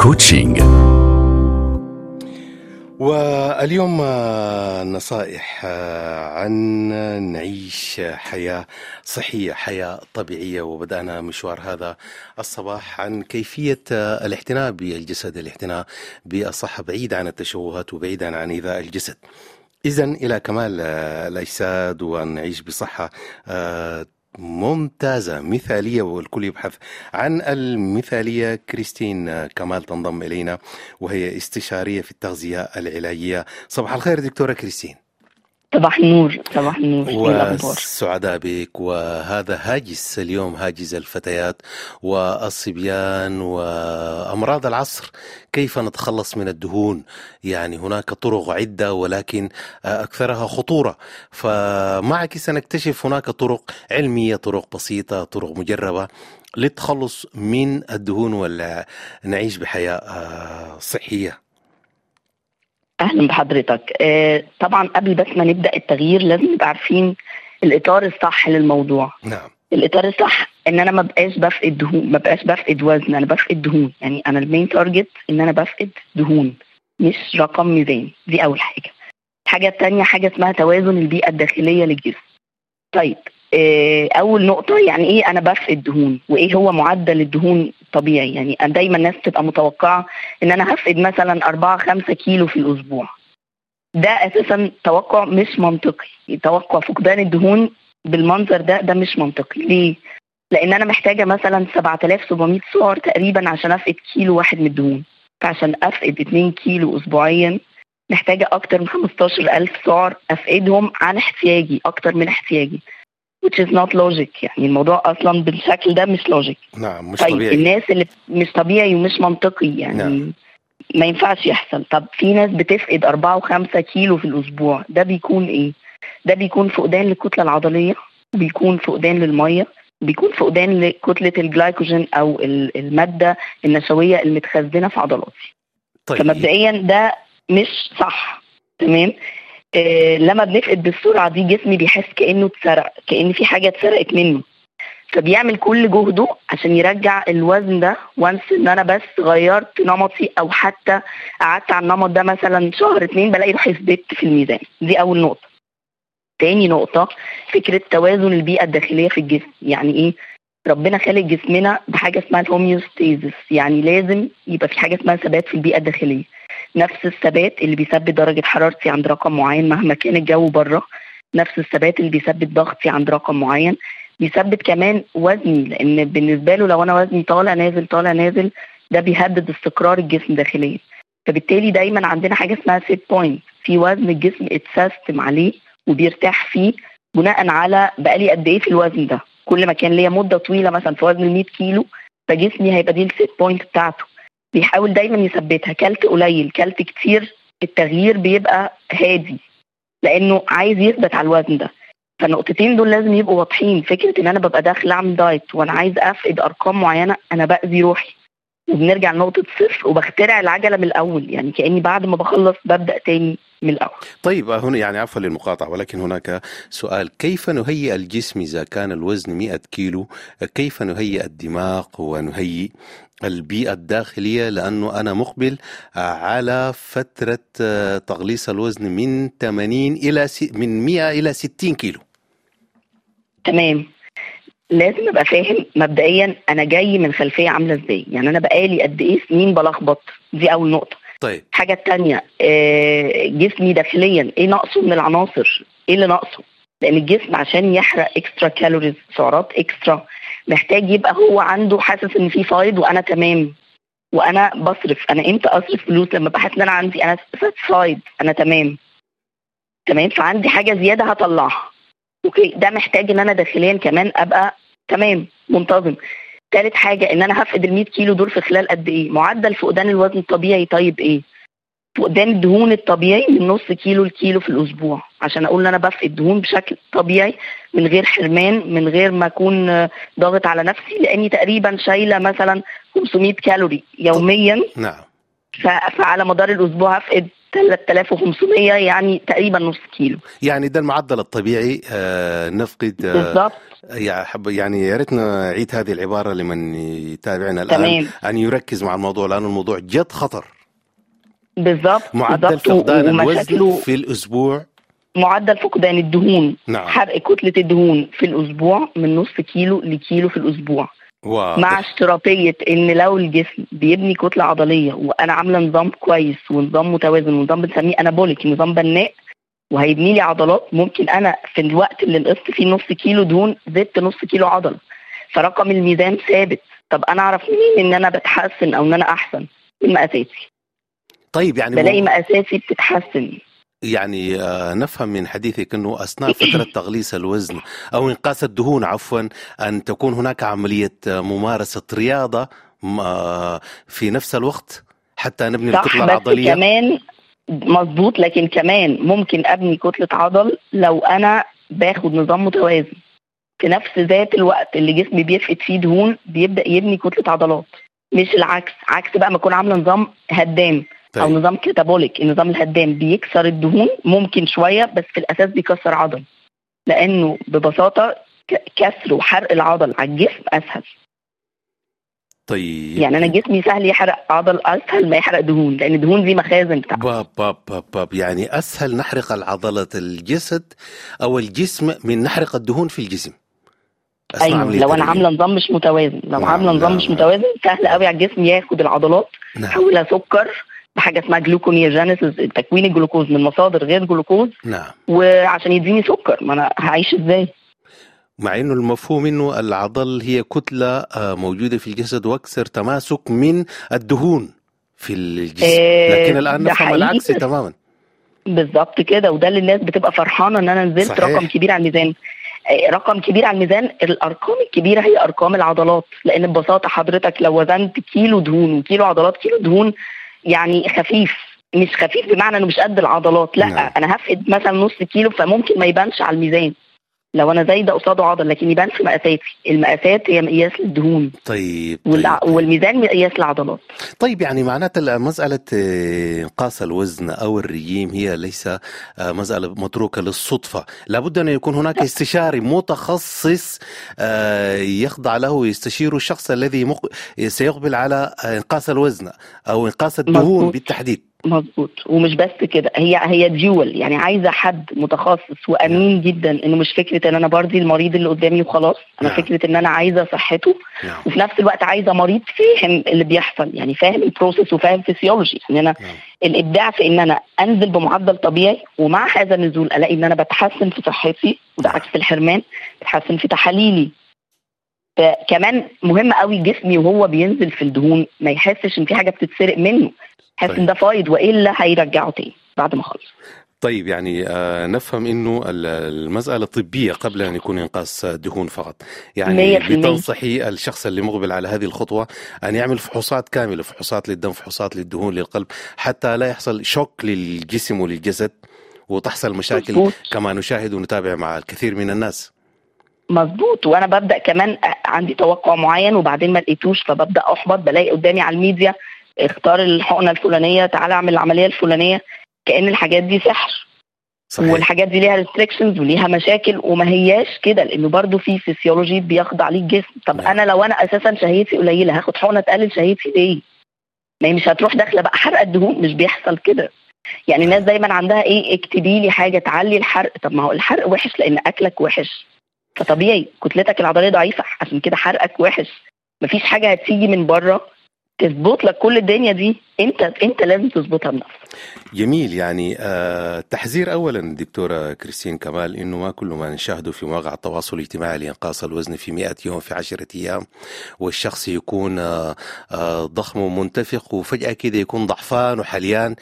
كوتشنج واليوم آه، نصائح آه، عن نعيش حياة صحية حياة طبيعية وبدأنا مشوار هذا الصباح عن كيفية آه، الاعتناء بالجسد الاعتناء بالصحة بعيد عن التشوهات وبعيدا عن إيذاء الجسد إذا إلى كمال الأجساد وأن نعيش بصحة ممتازة مثالية والكل يبحث عن المثالية كريستين كمال تنضم إلينا وهي استشارية في التغذية العلاجية صباح الخير دكتورة كريستين صباح النور صباح النور وسعداء بك وهذا هاجس اليوم هاجس الفتيات والصبيان وأمراض العصر كيف نتخلص من الدهون يعني هناك طرق عدة ولكن أكثرها خطورة فمعك سنكتشف هناك طرق علمية طرق بسيطة طرق مجربة للتخلص من الدهون ولا نعيش بحياة صحية اهلا بحضرتك آه طبعا قبل بس ما نبدا التغيير لازم نبقى عارفين الاطار الصح للموضوع نعم الاطار الصح ان انا ما بقاش بفقد دهون ما بقاش بفقد وزن انا بفقد دهون يعني انا المين تارجت ان انا بفقد دهون مش رقم ميزان دي اول حاجه الحاجه الثانيه حاجه اسمها توازن البيئه الداخليه للجسم طيب آه، اول نقطه يعني ايه انا بفقد دهون وايه هو معدل الدهون الطبيعي يعني دايما الناس تبقى متوقعه ان انا هفقد مثلا 4 5 كيلو في الاسبوع ده اساسا توقع مش منطقي توقع فقدان الدهون بالمنظر ده ده مش منطقي ليه لان انا محتاجه مثلا 7700 سعر تقريبا عشان افقد كيلو واحد من الدهون فعشان افقد 2 كيلو اسبوعيا محتاجه اكتر من 15000 سعر افقدهم عن احتياجي اكتر من احتياجي which is not logic يعني الموضوع اصلا بالشكل ده مش لوجيك نعم مش طيب طبيعي الناس اللي مش طبيعي ومش منطقي يعني نعم. ما ينفعش يحصل طب في ناس بتفقد أربعة وخمسة كيلو في الأسبوع ده بيكون إيه؟ ده بيكون فقدان للكتلة العضلية بيكون فقدان للمية بيكون فقدان لكتلة الجلايكوجين أو المادة النشوية المتخزنة في عضلاتي طيب فمبدئيا ده مش صح تمام آه لما بنفقد بالسرعه دي جسمي بيحس كانه اتسرق كان في حاجه اتسرقت منه فبيعمل كل جهده عشان يرجع الوزن ده وانس ان انا بس غيرت نمطي او حتى قعدت على النمط ده مثلا شهر اتنين بلاقي روحي ثبت في الميزان دي اول نقطه تاني نقطة فكرة توازن البيئة الداخلية في الجسم يعني ايه ربنا خالق جسمنا بحاجة اسمها الهوميوستيزس يعني لازم يبقى في حاجة اسمها ثبات في البيئة الداخلية نفس الثبات اللي بيثبت درجة حرارتي عند رقم معين مهما كان الجو بره نفس الثبات اللي بيثبت ضغطي عند رقم معين بيثبت كمان وزني لان بالنسبه له لو انا وزني طالع نازل طالع نازل ده بيهدد استقرار الجسم داخليا فبالتالي دايما عندنا حاجه اسمها سيت بوينت في وزن الجسم اتسيستم عليه وبيرتاح فيه بناء على بقالي قد ايه في الوزن ده كل ما كان ليا مده طويله مثلا في وزن ال 100 كيلو فجسمي هيبقى دي السيت بوينت بتاعته بيحاول دايما يثبتها كلت قليل كلت كتير التغيير بيبقى هادي لانه عايز يثبت على الوزن ده فالنقطتين دول لازم يبقوا واضحين فكره ان انا ببقى داخل اعمل دايت وانا عايز افقد ارقام معينه انا باذي روحي وبنرجع لنقطه صفر وبخترع العجله من الاول يعني كاني بعد ما بخلص ببدا تاني من الاول طيب هنا يعني عفوا للمقاطعه ولكن هناك سؤال كيف نهيئ الجسم اذا كان الوزن 100 كيلو كيف نهيئ الدماغ ونهيئ البيئة الداخلية لأنه أنا مقبل على فترة تغليص الوزن من 80 إلى من 100 إلى 60 كيلو تمام لازم ابقى فاهم مبدئيا انا جاي من خلفيه عامله ازاي يعني انا بقالي قد ايه سنين بلخبط دي اول نقطه طيب الحاجه الثانيه جسمي داخليا ايه ناقصه من العناصر ايه اللي ناقصه لان الجسم عشان يحرق اكسترا كالوريز سعرات اكسترا محتاج يبقى هو عنده حاسس ان في فايض وانا تمام وانا بصرف انا امتى اصرف فلوس لما بحس ان انا عندي انا ساتسفايد انا تمام تمام فعندي حاجه زياده هطلعها اوكي ده محتاج ان انا داخليا كمان ابقى تمام منتظم ثالث حاجه ان انا هفقد ال 100 كيلو دول في خلال قد ايه معدل فقدان الوزن الطبيعي طيب ايه فقدان الدهون الطبيعي من نص كيلو لكيلو في الاسبوع عشان اقول ان انا بفقد دهون بشكل طبيعي من غير حرمان من غير ما اكون ضاغط على نفسي لاني تقريبا شايله مثلا 500 كالوري يوميا نعم فعلى مدار الاسبوع هفقد 3500 يعني تقريبا نص كيلو يعني ده المعدل الطبيعي آه نفقد آه بالظبط يا حب يعني يا ريت نعيد هذه العباره لمن يتابعنا الان تمام ان يركز مع الموضوع لان الموضوع جد خطر بالظبط معدل بالظبط فقدان الوزن ومشاكله في الاسبوع معدل فقدان الدهون نعم حرق كتلة الدهون في الأسبوع من نص كيلو لكيلو في الأسبوع مع واضح اشتراطية إن لو الجسم بيبني كتلة عضلية وأنا عاملة نظام كويس ونظام متوازن ونظام بنسميه أنابوليك نظام بناء وهيبني لي عضلات ممكن أنا في الوقت اللي نقصت فيه نص كيلو دهون زدت نص كيلو عضل فرقم الميزان ثابت طب أنا أعرف منين إن أنا بتحسن أو إن أنا أحسن من مقاساتي طيب يعني بلاقي مو- مقاساتي بتتحسن يعني آه، نفهم من حديثك انه اثناء فتره تغليس الوزن او انقاص الدهون عفوا ان تكون هناك عمليه آه، ممارسه رياضه م- آه، في نفس الوقت حتى نبني صح الكتله بس العضليه كمان مظبوط لكن كمان ممكن ابني كتله عضل لو انا باخد نظام متوازن في نفس ذات الوقت اللي جسمي بيفقد فيه دهون بيبدا يبني كتله عضلات مش العكس عكس بقى ما اكون عامله نظام هدام او طيب. نظام كاتابوليك النظام الهدام بيكسر الدهون ممكن شويه بس في الاساس بيكسر عضل لانه ببساطه ك- كسر وحرق العضل على الجسم اسهل طيب يعني انا جسمي سهل يحرق عضل اسهل ما يحرق دهون لان الدهون دي مخازن بتاعته باب باب باب باب يعني اسهل نحرق العضله الجسد او الجسم من نحرق الدهون في الجسم أثناء ايوه عملية لو انا الرجيم. عامله نظام مش متوازن لو نعم، عامله نظام نعم، مش نعم. متوازن سهل قوي على الجسم ياخد العضلات نعم يحولها سكر بحاجه اسمها جلوكونيوجينيسيس تكوين الجلوكوز من مصادر غير جلوكوز نعم وعشان يديني سكر ما انا هعيش ازاي مع انه المفهوم انه العضل هي كتله آه، موجوده في الجسد واكثر تماسك من الدهون في الجسم آه، لكن الان ده نفهم حقيقي. العكس تماما بالظبط كده وده اللي الناس بتبقى فرحانه ان انا نزلت صحيح. رقم كبير على الميزان آه، رقم كبير على الميزان الارقام الكبيره هي ارقام العضلات لان ببساطه حضرتك لو وزنت كيلو دهون وكيلو عضلات كيلو دهون يعني خفيف مش خفيف بمعنى انه مش قد العضلات لا نعم. انا هفقد مثلا نص كيلو فممكن ما يبانش على الميزان لو انا زايده قصاده عضل لكن يبان في مقاساتي المقاسات هي مقياس للدهون طيب والع- طيب, والميزان مقياس للعضلات طيب يعني معناتها مسألة آه، إنقاص الوزن أو الرجيم هي ليس آه، مسألة متروكة للصدفة لابد أن يكون هناك استشاري متخصص آه، يخضع له ويستشير الشخص الذي مق- سيقبل على آه، إنقاص الوزن أو إنقاص الدهون مظبوط. بالتحديد مظبوط ومش بس كده هي هي ديول يعني عايزه حد متخصص وامين جدا انه مش فكره ان انا برضي المريض اللي قدامي وخلاص انا نعم. فكره ان انا عايزه صحته نعم وفي نفس الوقت عايزه مريض فاهم اللي بيحصل يعني فاهم البروسيس وفاهم فيسيولوجي يعني انا نعم الابداع في ان انا انزل بمعدل طبيعي ومع هذا النزول الاقي ان انا بتحسن في صحتي وده نعم. عكس الحرمان بتحسن في تحاليلي فكمان مهم قوي جسمي وهو بينزل في الدهون ما يحسش ان في حاجه بتتسرق منه يحس طيب. ان ده فايض والا هيرجعه تاني بعد ما خلص طيب يعني آه، نفهم انه ال- المسألة طبية قبل ان يكون انقاص دهون فقط يعني مية في المية. بتنصحي الشخص اللي مقبل على هذه الخطوة ان يعمل فحوصات كاملة فحوصات للدم فحوصات للدهون للقلب حتى لا يحصل شوك للجسم وللجسد وتحصل مشاكل مظبوط. كما نشاهد ونتابع مع الكثير من الناس مظبوط وانا ببدا كمان أ- عندي توقع معين وبعدين ما لقيتوش فببدا احبط بلاقي قدامي على الميديا اختار الحقنه الفلانيه تعالى اعمل العمليه الفلانيه كان الحاجات دي سحر صحيح والحاجات دي ليها ريستريكشنز وليها مشاكل وما هياش كده لانه برضو في فيسيولوجي بيخضع ليه الجسم طب نعم. انا لو انا اساسا شهيتي قليله هاخد حقنه تقلل شهيتي ليه؟ ما هي مش هتروح داخله بقى حرق الدهون مش بيحصل كده يعني الناس دايما عندها ايه اكتبي لي حاجه تعلي الحرق طب ما هو الحرق وحش لان اكلك وحش فطبيعي كتلتك العضليه ضعيفه عشان كده حرقك وحش مفيش حاجه هتيجي من بره تظبط لك كل الدنيا دي انت انت لازم تظبطها بنفسك جميل يعني آه تحذير اولا دكتوره كريستين كمال انه ما كل ما نشاهده في مواقع التواصل الاجتماعي لانقاص الوزن في 100 يوم في 10 ايام والشخص يكون آه آه ضخم ومنتفخ وفجاه كده يكون ضعفان وحليان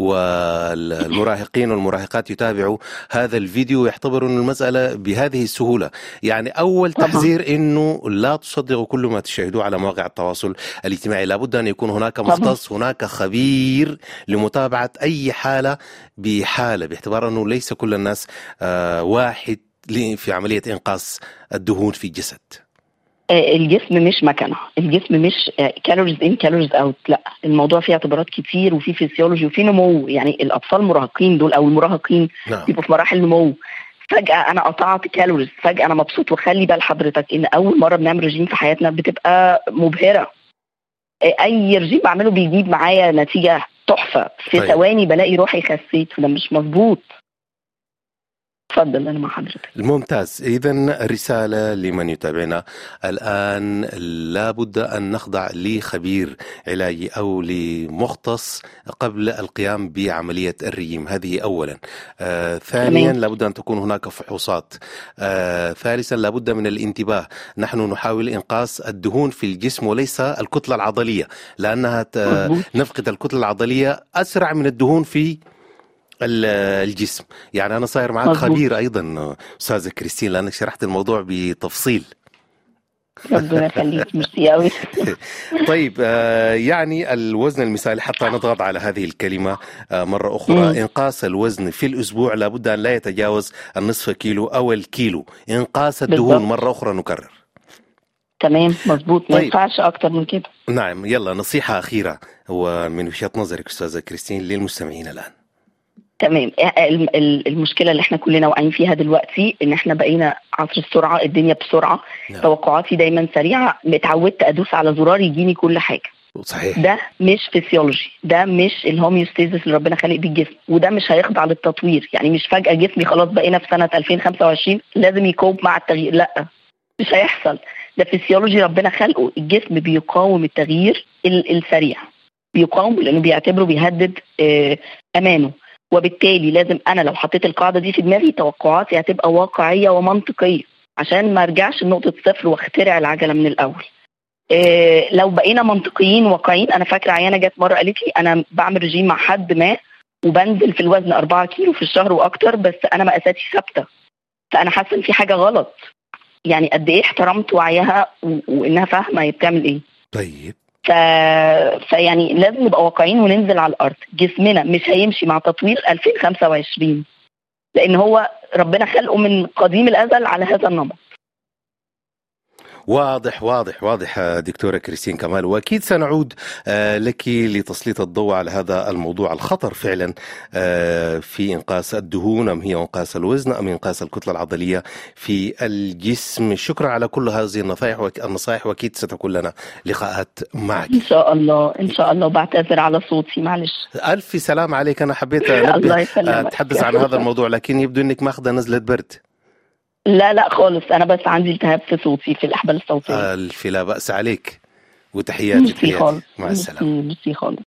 والمراهقين والمراهقات يتابعوا هذا الفيديو ويعتبروا انه المساله بهذه السهوله يعني اول طبعاً. تحذير انه لا تصدقوا كل ما تشاهدوه على مواقع التواصل الاجتماعي لابد ان يكون هناك طبعاً. مختص هناك خبير لمتابعه اي حاله بحاله باعتبار انه ليس كل الناس آه، واحد ل- في عمليه انقاص الدهون في الجسد آه، الجسم مش مكنه الجسم مش كالوريز ان كالوريز اوت لا الموضوع فيه اعتبارات كتير وفي فيسيولوجي وفي نمو يعني الاطفال المراهقين دول او المراهقين نعم بيبقوا في مراحل نمو فجأة أنا قطعت كالوريز فجأة أنا مبسوط وخلي بال حضرتك إن أول مرة بنعمل رجيم في حياتنا بتبقى مبهرة أي رجيم بعمله بيجيب معايا نتيجة تحفة في طيب. ثواني بلاقي روحي خسيت وده مش مظبوط اتفضل أنا مع حضرتك ممتاز إذا رسالة لمن يتابعنا الآن لابد أن نخضع لخبير علاجي أو لمختص قبل القيام بعملية الرجيم هذه أولا آه ثانيا تمام. لابد أن تكون هناك فحوصات آه ثالثا لابد من الانتباه نحن نحاول إنقاص الدهون في الجسم وليس الكتلة العضلية لأنها ت- مظبوط. نفقد الكتلة العضلية أسرع من الدهون في ال- الجسم يعني أنا صاير معك مظبوط. خبير أيضا أستاذة كريستين لأنك شرحت الموضوع بتفصيل ربنا يخليك ميرسي قوي طيب آه، يعني الوزن المثالي حتى نضغط على هذه الكلمة آه، مرة أخرى مم. إنقاص الوزن في الأسبوع لابد أن لا يتجاوز النصف كيلو أو الكيلو إنقاص الدهون بالضبط. مرة أخرى نكرر تمام مظبوط ما طيب. ينفعش أكتر من كده نعم يلا نصيحة أخيرة ومن وجهة نظرك أستاذة كريستين للمستمعين الآن تمام ال- ال- المشكله اللي احنا كلنا واقعين فيها دلوقتي ان احنا بقينا عصر السرعه الدنيا بسرعه نعم. توقعاتي دايما سريعه اتعودت ادوس على زرار يجيني كل حاجه صحيح ده مش فيسيولوجي ده مش الهوميوستيزس اللي ربنا خالق بيه الجسم وده مش هيخضع للتطوير يعني مش فجاه جسمي خلاص بقينا في سنه 2025 لازم يكوب مع التغيير لا مش هيحصل ده فيسيولوجي ربنا خلقه الجسم بيقاوم التغيير ال- السريع بيقاوم لانه بيعتبره بيهدد آه، امانه وبالتالي لازم انا لو حطيت القاعده دي في دماغي توقعاتي هتبقى واقعيه ومنطقيه عشان ما ارجعش لنقطه صفر واخترع العجله من الاول إيه لو بقينا منطقيين واقعيين انا فاكره عيانه جت مره قالت لي انا بعمل رجيم مع حد ما وبنزل في الوزن 4 كيلو في الشهر واكتر بس انا مقاساتي ثابته فانا حاسه ان في حاجه غلط يعني قد ايه احترمت وعيها و- وانها فاهمه هي بتعمل ايه طيب ف... فيعني لازم نبقى واقعيين وننزل على الارض جسمنا مش هيمشي مع تطوير 2025 لان هو ربنا خلقه من قديم الازل على هذا النمط واضح واضح واضح آه، دكتورة كريستين كمال وأكيد سنعود آه، لك لتسليط الضوء على هذا الموضوع الخطر فعلا آه، في إنقاص الدهون أم هي إنقاص الوزن أم إنقاص الكتلة العضلية في الجسم شكرا على كل هذه النصائح وك- النصائح وأكيد ستكون لنا لقاءات معك ان شاء الله ان شاء الله بعتذر على صوتي معلش ألف سلام عليك أنا حبيت الله أنبه يسلمك أتحدث عن هذا الموضوع لكن يبدو أنك ماخذة نزلة برد لا لا خالص انا بس عندي التهاب في صوتي في الاحبال الصوتيه ألف لا بأس عليك وتحياتي ميرسي تحياتي خالص مع السلامة ميرسي ميرسي خالص